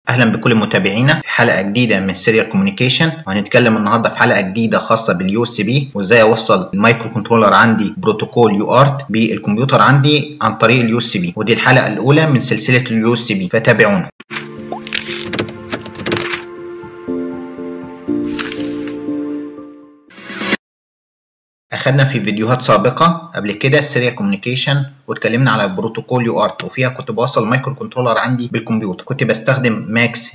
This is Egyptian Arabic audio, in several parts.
اهلا بكل متابعينا في حلقه جديده من سيريال كوميونيكيشن وهنتكلم النهارده في حلقه جديده خاصه باليو اس بي وازاي اوصل المايكرو كنترولر عندي بروتوكول يو ارت بالكمبيوتر عندي عن طريق اليو اس بي ودي الحلقه الاولى من سلسله اليو اس بي فتابعونا اخدنا في فيديوهات سابقه قبل كده السيريال كوميونيكيشن واتكلمنا على البروتوكول يو ارت وفيها كنت بوصل المايكرو كنترولر عندي بالكمبيوتر كنت بستخدم ماكس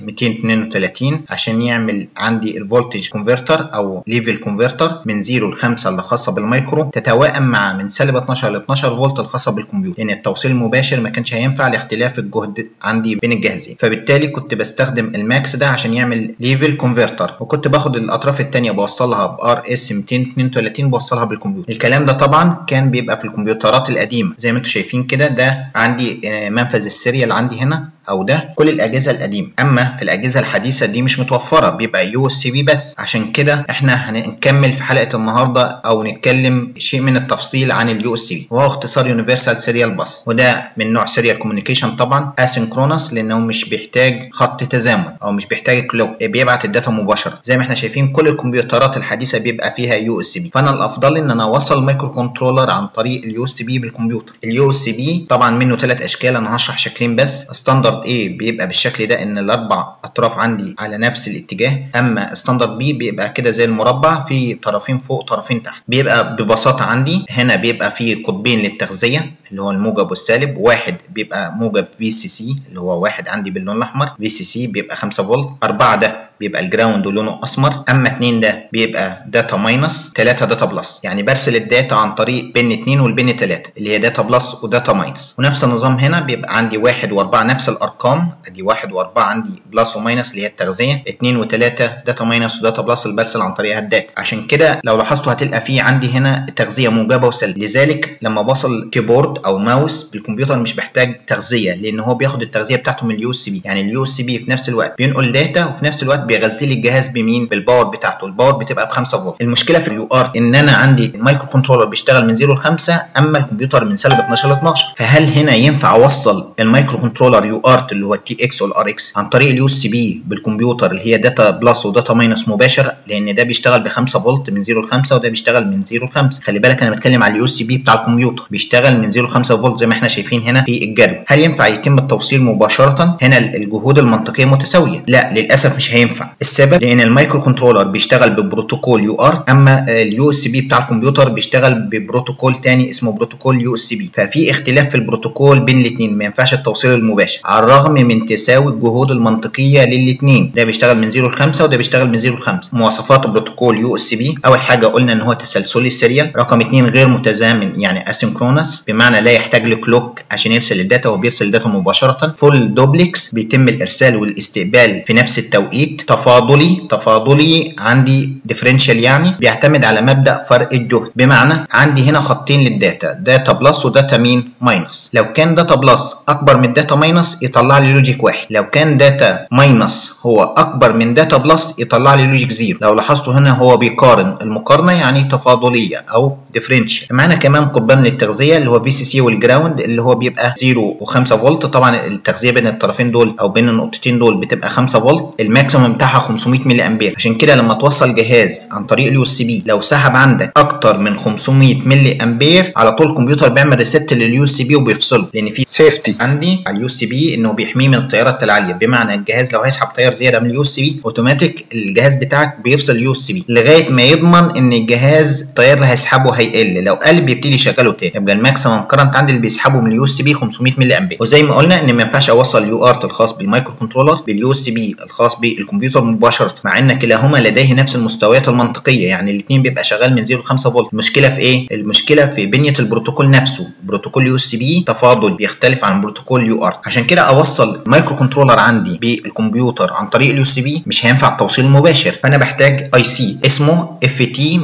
232 عشان يعمل عندي الفولتج كونفرتر او ليفل كونفرتر من 0 ل 5 اللي خاصه بالمايكرو تتوائم مع من سالب 12 ل 12 فولت الخاصه بالكمبيوتر لان يعني التوصيل المباشر ما كانش هينفع لاختلاف الجهد عندي بين الجهازين فبالتالي كنت بستخدم الماكس ده عشان يعمل ليفل كونفرتر وكنت باخد الاطراف الثانيه بوصلها بار اس 232 بوصلها بالكمبيوتر الكلام ده طبعا كان بيبقى في الكمبيوترات القديمه زي ما انتم شايفين كده ده عندي منفذ السيريال عندي هنا او ده كل الاجهزه القديمه اما في الاجهزه الحديثه دي مش متوفره بيبقى يو اس بي بس عشان كده احنا هنكمل في حلقه النهارده او نتكلم شيء من التفصيل عن اليو اس بي وهو اختصار يونيفرسال سيريال باس وده من نوع سيريال كوميونيكيشن طبعا اسynchronous لانه مش بيحتاج خط تزامن او مش بيحتاج كلوك بيبعت الداتا مباشره زي ما احنا شايفين كل الكمبيوترات الحديثه بيبقى فيها يو اس بي فانا الافضل ان انا اوصل المايكرو كنترولر عن طريق اليو اس بي بالكمبيوتر اليو اس بي طبعا منه ثلاث اشكال انا هشرح شكلين بس ستاندرد A بيبقى بالشكل ده ان الاربع اطراف عندي على نفس الاتجاه اما ستاندرد B بيبقى كده زي المربع في طرفين فوق طرفين تحت بيبقى ببساطه عندي هنا بيبقى في قطبين للتغذيه اللي هو الموجب والسالب واحد بيبقى موجب في سي سي اللي هو واحد عندي باللون الاحمر في سي سي بيبقى 5 فولت أربعة ده بيبقى الجراوند ولونه اسمر اما 2 ده بيبقى داتا ماينس 3 داتا بلس يعني برسل الداتا عن طريق بن 2 والبن 3 اللي هي داتا بلس وداتا ماينس ونفس النظام هنا بيبقى عندي 1 و4 نفس الارقام ادي 1 و4 عندي بلس وماينس اللي هي التغذيه 2 و3 داتا ماينس وداتا بلس اللي برسل عن طريقها الداتا عشان كده لو لاحظتوا هتلقى في عندي هنا تغذيه موجبه وسلبيه لذلك لما بوصل كيبورد او ماوس بالكمبيوتر مش محتاج تغذيه لان هو بياخد التغذيه بتاعته من اليو اس بي يعني اليو اس بي في نفس الوقت بينقل داتا وفي نفس الوقت بيغذي لي الجهاز بمين بالباور بتاعته الباور بتبقى ب 5 فولت المشكله في اليو ار ان انا عندي المايكرو كنترولر بيشتغل من 0 ل 5 اما الكمبيوتر من سالب 12 ل 12 فهل هنا ينفع اوصل المايكرو كنترولر يو ارت اللي هو التي اكس والار اكس عن طريق اليو اس بي بالكمبيوتر اللي هي داتا بلس وداتا ماينس مباشر لان ده بيشتغل ب 5 فولت من 0 ل 5 وده بيشتغل من 0 ل 5 خلي بالك انا بتكلم على اليو اس بي بتاع الكمبيوتر بيشتغل من 0 ل 5 فولت زي ما احنا شايفين هنا في الجدول هل ينفع يتم التوصيل مباشره هنا الجهود المنطقيه متساويه لا للاسف مش هينفع السبب لان المايكرو كنترولر بيشتغل ببروتوكول يو ارت اما اليو اس بي بتاع الكمبيوتر بيشتغل ببروتوكول تاني اسمه بروتوكول يو اس بي ففي اختلاف في البروتوكول بين الاثنين ما ينفعش التوصيل المباشر على الرغم من تساوي الجهود المنطقيه للاثنين ده بيشتغل من 0 ل 5 وده بيشتغل من 0 ل 5 مواصفات بروتوكول يو اس بي اول حاجه قلنا ان هو تسلسلي السيريال رقم 2 غير متزامن يعني اسynchronous بمعنى لا يحتاج لكلوك عشان يرسل الداتا هو بيرسل الداتا مباشره فول دوبلكس بيتم الارسال والاستقبال في نفس التوقيت تفاضلي تفاضلي عندي ديفرنشال يعني بيعتمد على مبدا فرق الجهد بمعنى عندي هنا خطين للداتا داتا بلس وداتا مين ماينس لو كان داتا بلس اكبر من داتا ماينس يطلع لي لوجيك واحد لو كان داتا ماينس هو اكبر من داتا بلس يطلع لي لوجيك زيرو لو لاحظتوا هنا هو بيقارن المقارنه يعني تفاضليه او ديفرنشال معانا كمان قضبان للتغذيه اللي هو في سي سي والجراوند اللي هو بيبقى 0 و5 فولت طبعا التغذيه بين الطرفين دول او بين النقطتين دول بتبقى 5 فولت الماكسيمم بتاعها 500 ملي امبير عشان كده لما توصل جهاز عن طريق اليو اس بي لو سحب عندك اكتر من 500 ملي امبير على طول الكمبيوتر بيعمل ريست لليو اس بي وبيفصله لان في سيفتي عندي على اليو اس بي انه بيحميه من التيارات العاليه بمعنى الجهاز لو هيسحب تيار زياده من اليو اس بي اوتوماتيك الجهاز بتاعك بيفصل اليو اس بي لغايه ما يضمن ان الجهاز التيار اللي هيسحبه هيقل لو قل بيبتدي يشغله تاني يبقى الماكسيمم كرنت عندي اللي بيسحبه من اليو اس بي 500 ملي امبير وزي ما قلنا ان ما ينفعش اوصل اليو ارت الخاص بالمايكرو كنترولر باليو اس بي الخاص بالكمبيوتر مباشره مع ان كلاهما لديه نفس المستويات المنطقيه يعني الاثنين بيبقى شغال من 0 ل 5 فولت المشكله في ايه المشكله في بنيه البروتوكول نفسه بروتوكول يو اس بي تفاضل بيختلف عن بروتوكول يو ارت عشان كده اوصل مايكرو كنترولر عندي بالكمبيوتر عن طريق اليو اس بي مش هينفع التوصيل المباشر فانا بحتاج اي سي اسمه اف تي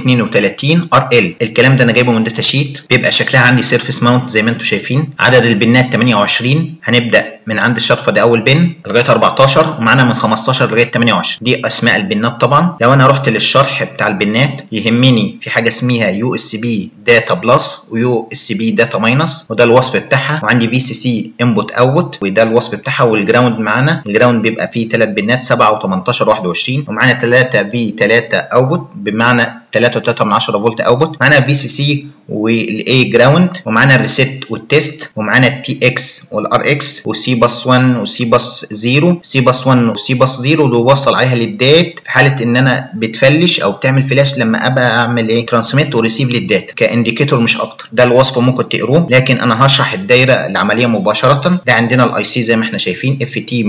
232 ار ال الكلام ده انا جايبه من داتا شيت بيبقى شكلها عندي سيرفيس ماونت زي ما انتم شايفين عدد البنات 28 هنبدا من عند الشرفه ده اول بن لغايه 14 ومعانا من 15 لغايه 28 دي اسماء البنات طبعا لو انا رحت للشرح بتاع البنات يهمني في حاجه اسمها يو اس بي داتا بلس ويو اس بي داتا ماينس وده الوصف بتاعها وعندي في سي سي انبوت اوت وده الوصف بتاعها والجراوند معانا الجراوند بيبقى فيه ثلاث بنات 7 و18 21 ومعانا 3 في 3 اوت بمعنى 3.3 من 10 فولت اوتبوت معانا في سي سي والاي جراوند ومعانا الريسيت والتيست ومعانا التي اكس والار اكس والسي باس 1 والسي باس 0 سي باس 1 والسي باس 0 اللي بوصل عليها للدات في حاله ان انا بتفلش او بتعمل فلاش لما ابقى اعمل ايه ترانسميت وريسيف للداتا كانديكيتور مش اكتر ده الوصف ممكن تقروه لكن انا هشرح الدايره العمليه مباشره ده عندنا الاي سي زي ما احنا شايفين اف تي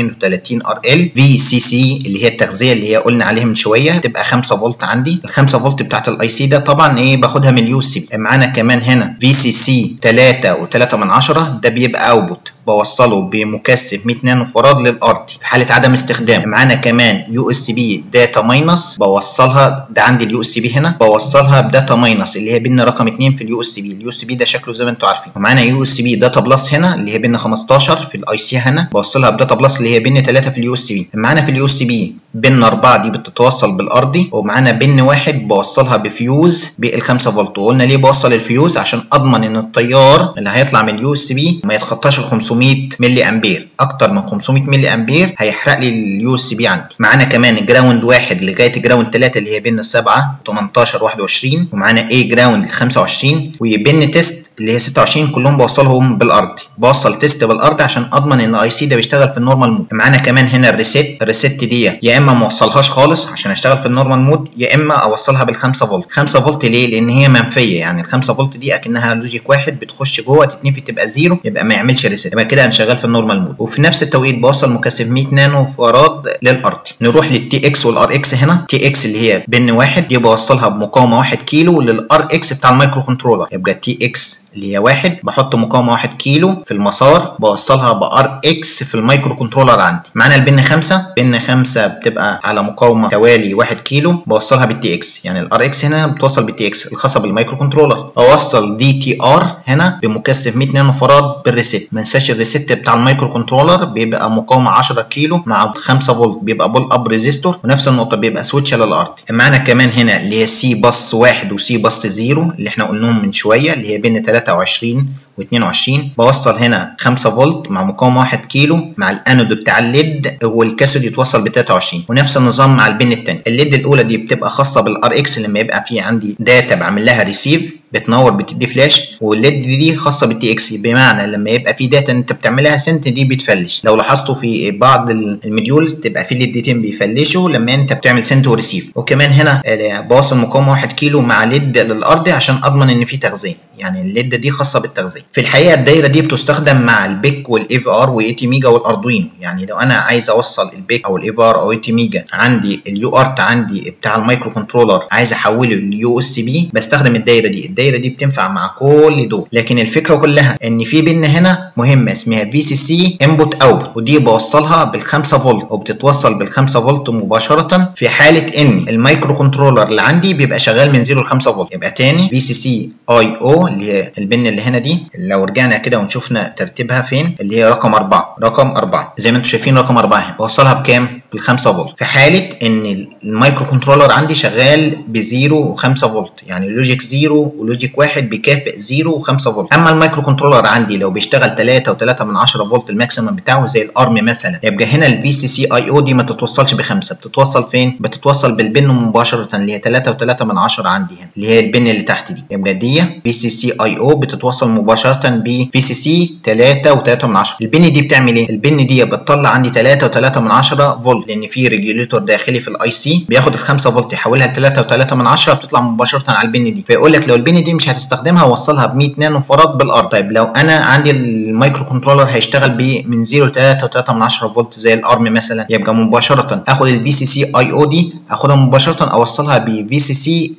232 ار ال في سي سي اللي هي التغذيه اللي هي قلنا عليها من شويه تبقى 5 فولت عندي ال 5 فولت بتاعت الاي سي ده طبعا ايه باخدها من اليو سي معانا كمان هنا في سي سي 3 و3 من 10 ده بيبقى اوتبوت بوصله بمكثف 100 نانو فراد للارض في حاله عدم استخدام معانا كمان يو اس بي داتا ماينس بوصلها ده عندي اليو اس بي هنا بوصلها بداتا ماينس اللي هي بن رقم 2 في اليو اس بي اليو اس بي ده شكله زي ما انتم عارفين ومعانا يو اس بي داتا بلس هنا اللي هي بن 15 في الاي سي هنا بوصلها بداتا بلس اللي هي بن 3 في اليو اس بي معانا في اليو اس بي بن 4 دي بتتوصل بالارضي ومعانا بن واحد بوصلها بفيوز بال 5 فولت وقلنا ليه بوصل الفيوز عشان اضمن ان التيار اللي هيطلع من اليو اس بي ما يتخطاش ال 500 ملي امبير اكتر من 500 ملي امبير هيحرق لي اليو اس بي عندي معانا كمان جراوند واحد لغايه جراوند 3 اللي هي بين السبعه 18 21 ومعانا اي جراوند 25 وبين تيست اللي هي 26 كلهم بوصلهم بالارض بوصل تيست بالارض عشان اضمن ان الاي سي ده بيشتغل في النورمال مود معانا كمان هنا الريسيت الريسيت دي يا اما ما اوصلهاش خالص عشان اشتغل في النورمال مود يا اما اوصلها بال 5 فولت 5 فولت ليه لان هي منفيه يعني ال 5 فولت دي اكنها لوجيك واحد بتخش جوه تتنفي تبقى زيرو يبقى ما يعملش ريسيت يبقى كده انا شغال في النورمال مود وفي نفس التوقيت بوصل مكثف 100 نانو فراد للارض نروح للتي اكس والار اكس هنا تي اكس اللي هي بن واحد دي بوصلها بمقاومه 1 كيلو للار اكس بتاع المايكرو كنترولر يبقى تي اكس اللي هي واحد بحط مقاومه 1 كيلو في المسار بوصلها بار اكس في المايكرو كنترولر عندي معانا البن 5 بن 5 بتبقى على مقاومه توالي 1 كيلو بوصلها بالتي اكس يعني الار اكس هنا بتوصل بالتي اكس الخاصه بالمايكرو كنترولر اوصل دي تي ار هنا بمكثف 100 نانو فراد بالريست ما انساش الريست بتاع المايكرو كنترولر بيبقى مقاومه 10 كيلو مع 5 فولت بيبقى بول اب ريزيستور ونفس النقطه بيبقى سويتش للارض معانا كمان هنا اللي هي سي باص 1 وسي باص 0 اللي احنا قلناهم من شويه اللي هي بين 23 و22 بوصل هنا 5 فولت مع مقاومه 1 كيلو مع الانود بتاع الليد والكاسود يتوصل ب 23 ونفس النظام مع البن الثاني الليد الاولى دي بتبقى خاصه بالار اكس لما يبقى في عندي داتا بعمل لها ريسيف بتنور بتدي فلاش والليد دي خاصه بالتي اكس بمعنى لما يبقى في داتا انت بتعملها سنت دي بتفلش لو لاحظتوا في بعض المديولز تبقى في ليدتين بيفلشوا لما انت بتعمل سنت وريسيف وكمان هنا بوصل مقاومه 1 كيلو مع ليد للارض عشان اضمن ان في تغذيه يعني الليد دي خاصه بالتغذيه في الحقيقه الدايره دي بتستخدم مع البيك والاي في ار واي تي ميجا والاردوينو يعني لو انا عايز اوصل البيك او الاي في ار او اي تي ميجا عندي اليو ارت عندي بتاع المايكرو كنترولر عايز احوله لليو اس بي بستخدم الدايره دي الدايره دي بتنفع مع كل دول لكن الفكره كلها ان في بن هنا مهمه اسمها في سي سي انبوت اوت ودي بوصلها بال5 فولت وبتتوصل بال5 فولت مباشره في حاله ان المايكرو كنترولر اللي عندي بيبقى شغال من 0 ل 5 فولت يبقى تاني في سي سي اي او اللي هي البن اللي هنا دي لو رجعنا كده ونشوفنا ترتيبها فين اللي هي رقم 4 رقم 4 زي ما انتم شايفين رقم 4 اهي بوصلها بكام بال 5 فولت في حاله ان المايكرو كنترولر عندي شغال ب 0 و5 فولت يعني لوجيك 0 ولوجيك 1 بيكافئ 0 و5 فولت اما المايكرو كنترولر عندي لو بيشتغل 3 و3 من 10 فولت الماكسيمم بتاعه زي الارم مثلا يبقى هنا الفي سي سي اي او دي ما تتوصلش بخمسه بتتوصل فين بتتوصل بالبن مباشره اللي هي 3 و3 من 10 عندي هنا اللي هي البن اللي تحت دي يبقى دي في سي سي اي او بتتوصل مباشره ب في سي سي 3 و3 من 10 البن دي بتعمل ايه البن دي بتطلع عندي 3 و3 من 10 فولت لان في ريجوليتور داخلي في الاي سي بياخد ال 5 فولت يحولها ل 3 و3 من 10 بتطلع مباشره على البن دي فيقول لك لو البن دي مش هتستخدمها وصلها ب 100 نانو فراد بالارض طيب لو انا عندي المايكرو كنترولر هيشتغل ب من 0 ل 3 و3 من 10 فولت زي الارم مثلا يبقى مباشره اخد الفي سي سي اي او دي اخدها مباشره اوصلها ب في سي سي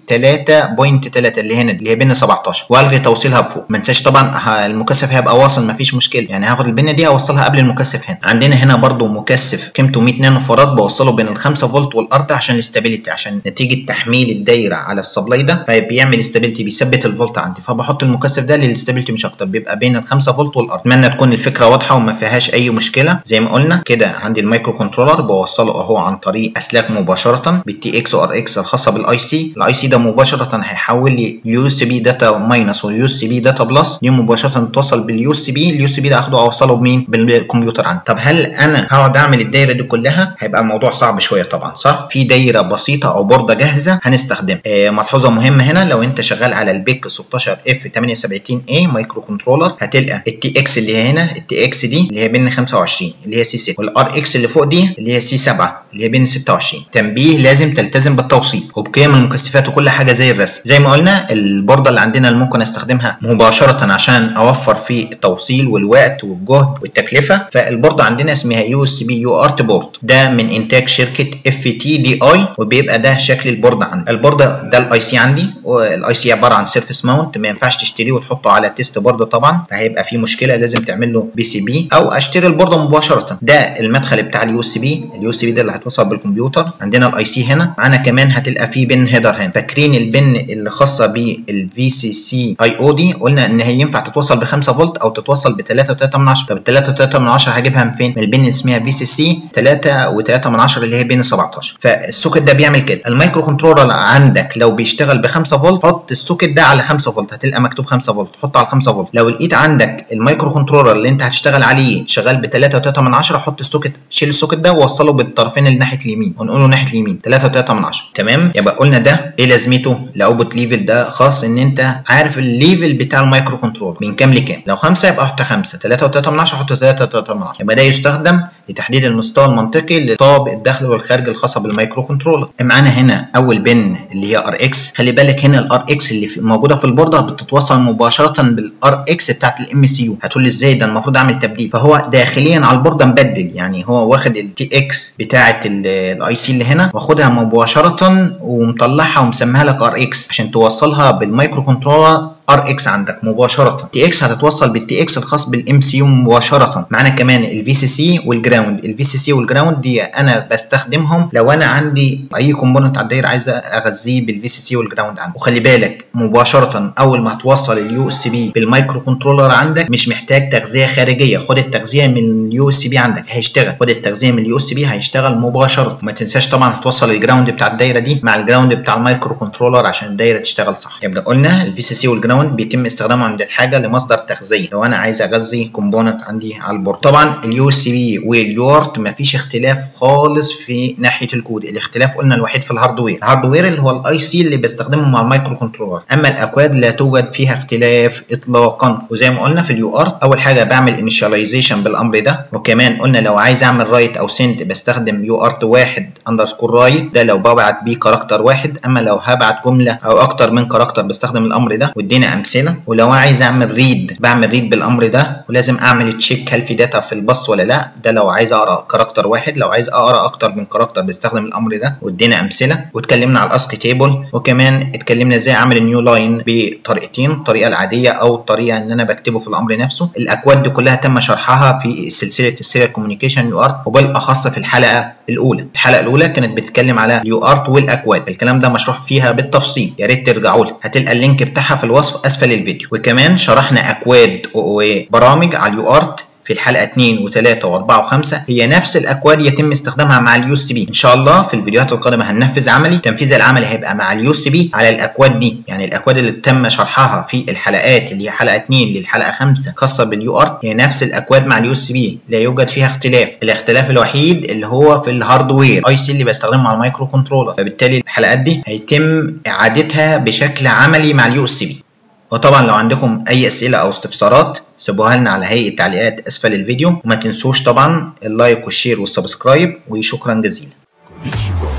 3.3 اللي هنا اللي هي بن 17 والغي توصيلها بفوق ما انساش طبعا المكثف هيبقى واصل مفيش مشكله يعني هاخد البنه دي اوصلها قبل المكثف هنا عندنا هنا برده مكثف قيمته 100 نانو فراد بوصله بين ال 5 فولت والارض عشان الاستابيليتي عشان نتيجه تحميل الدايره على السبلاي ده فبيعمل استابيليتي بيثبت الفولت عندي فبحط المكثف ده للاستابيليتي مش اكتر بيبقى بين ال 5 فولت والارض اتمنى تكون الفكره واضحه وما فيهاش اي مشكله زي ما قلنا كده عندي المايكرو كنترولر بوصله اهو عن طريق اسلاك مباشره بالتي اكس وار اكس الخاصه بالاي سي الاي سي ده مباشره هيحول لي يو اس بي داتا ماينس ويو اس بي داتا بلس دي مباشره توصل باليو اس بي اليو اس بي ده اخده اوصله بمين بالكمبيوتر عندي طب هل انا هقعد اعمل الدايره دي كلها هيبقى الموضوع صعب شويه طبعا صح في دايره بسيطه او بورده جاهزه هنستخدمها آه ملحوظه مهمه هنا لو انت شغال على البيك 16 اف 78 اي مايكرو كنترولر هتلقى التي اكس اللي هي هنا التي اكس دي اللي هي بين 25 اللي هي سي 6 والار اكس اللي فوق دي اللي هي سي 7 اللي هي بين 26 تنبيه لازم تلتزم بالتوصيل وبقيم المكثفات وكل حاجه زي الرسم زي ما قلنا البورده اللي عندنا اللي ممكن استخدمها مباشره عشان اوفر في التوصيل والوقت والجهد والتكلفه فالبورده عندنا اسمها يو اس بي يو ارت بورد ده من انتاج شركه اف تي دي اي وبيبقى ده شكل البورده عندي البورده ده الاي سي عندي والاي سي عباره عن سيرفيس ماونت ما ينفعش تشتريه وتحطه على تيست بورد طبعا فهيبقى في مشكله لازم تعمل له بي سي بي او اشتري البورده مباشره ده المدخل بتاع اليو اس بي اليو اس بي ده اللي هيتوصل بالكمبيوتر عندنا الاي سي هنا معانا كمان هتلقى فيه بن هيدر هنا فاكرين البن اللي خاصه بالفي سي سي اي او دي قلنا ان هي ينفع تتوصل ب 5 فولت او تتوصل ب 3.3 من 10 طب ال 3.3 من 10 هجيبها من فين؟ من البن اللي اسمها في سي سي 3.3 من 10 اللي هي بين 17 فالسوكت ده بيعمل كده المايكرو كنترولر عندك لو بيشتغل ب 5 فولت حط السوكت ده على 5 فولت هتلقى مكتوب 5 فولت حطه على 5 فولت لو لقيت عندك المايكرو كنترولر اللي انت هتشتغل عليه شغال ب 3.3 من 10 حط السوكت شيل السوكت ده ووصله بالطرفين اللي ناحيه اليمين ونقوله ناحيه اليمين 3.3 من 10 تمام يبقى قلنا ده ايه لازمته الاوبوت ليفل ده خاص ان انت عارف الليفل بتاع المايكرو كنترول من كام لكام لو 5 يبقى حط 5 3.3 من 10 حط 3.3 من 10 يبقى ده يستخدم لتحديد المستوى المنطقي لطابق الداخل والخارج الخاصه بالمايكرو كنترولر معانا هنا اول بن اللي هي ار اكس خلي بالك هنا الار اكس اللي موجوده في البورده بتتوصل مباشره بالار اكس بتاعت الام سي يو هتقول لي ازاي ده المفروض اعمل تبديل فهو داخليا على البورده مبدل يعني هو واخد التي اكس بتاعه الاي سي اللي هنا واخدها مباشره ومطلعها ومسميها لك ار اكس عشان توصلها بالمايكرو كنترولر ار اكس عندك مباشره تي اكس هتتوصل بالتي اكس الخاص بالام سي يو مباشره معانا كمان الفي سي سي والجراوند الفي سي سي والجراوند دي انا بستخدمهم لو انا عندي اي كومبوننت على الدايره عايز اغذيه بالفي سي سي والجراوند عندي وخلي بالك مباشره اول ما هتوصل اليو اس بي بالمايكرو كنترولر عندك مش محتاج تغذيه خارجيه خد التغذيه من اليو اس بي عندك هيشتغل خد التغذيه من اليو اس بي هيشتغل مباشره وما تنساش طبعا هتوصل الجراوند بتاع الدايره دي مع الجراوند بتاع المايكرو كنترولر عشان الدايره تشتغل صح يبقى قلنا الفي سي سي والجراوند الجراوند بيتم استخدامه عند الحاجه لمصدر تغذيه لو انا عايز اغذي كومبوننت عندي على البورد طبعا اليو اس بي واليورت مفيش اختلاف خالص في ناحيه الكود الاختلاف قلنا الوحيد في الهاردوير الهاردوير اللي هو الاي سي اللي بستخدمه مع المايكرو كنترولر اما الاكواد لا توجد فيها اختلاف اطلاقا وزي ما قلنا في اليو ارت اول حاجه بعمل انيشاليزيشن بالامر ده وكمان قلنا لو عايز اعمل رايت او سنت بستخدم يو ارت واحد اندرسكور رايت ده لو ببعت بيه كاركتر واحد اما لو هبعت جمله او اكتر من كاركتر بستخدم الامر ده وادينا امثله ولو عايز اعمل ريد بعمل ريد بالامر ده ولازم اعمل تشيك هل في داتا في الباص ولا لا ده لو عايز اقرا كاركتر واحد لو عايز اقرا اكتر من كاركتر بستخدم الامر ده وادينا امثله واتكلمنا على الاسك تيبل وكمان اتكلمنا ازاي اعمل النيو لاين بطريقتين الطريقه العاديه او الطريقه ان انا بكتبه في الامر نفسه الاكواد دي كلها تم شرحها في سلسله السيريال كوميونيكيشن يو ارت وبالاخص في الحلقه الاولى الحلقه الاولى كانت بتتكلم على اليو ارت والاكواد الكلام ده مشروح فيها بالتفصيل يا ريت ترجعوا لها هتلقى اللينك بتاعها في الوصف اسفل الفيديو وكمان شرحنا اكواد وبرامج على اليو ارت في الحلقه 2 و3 و4 و5 هي نفس الاكواد يتم استخدامها مع اليو اس بي ان شاء الله في الفيديوهات القادمه هننفذ عملي تنفيذ العملي هيبقى مع اليو اس بي على الاكواد دي يعني الاكواد اللي تم شرحها في الحلقات اللي هي حلقه 2 للحلقه 5 خاصه باليو ارت هي نفس الاكواد مع اليو اس بي لا يوجد فيها اختلاف الاختلاف الوحيد اللي هو في الهاردوير اي سي اللي بستخدمه مع المايكرو كنترولر فبالتالي الحلقات دي هيتم اعادتها بشكل عملي مع اليو اس بي وطبعا لو عندكم اي اسئله او استفسارات سيبوها لنا على هيئه تعليقات اسفل الفيديو وما تنسوش طبعا اللايك والشير والسبسكرايب وشكرا جزيلا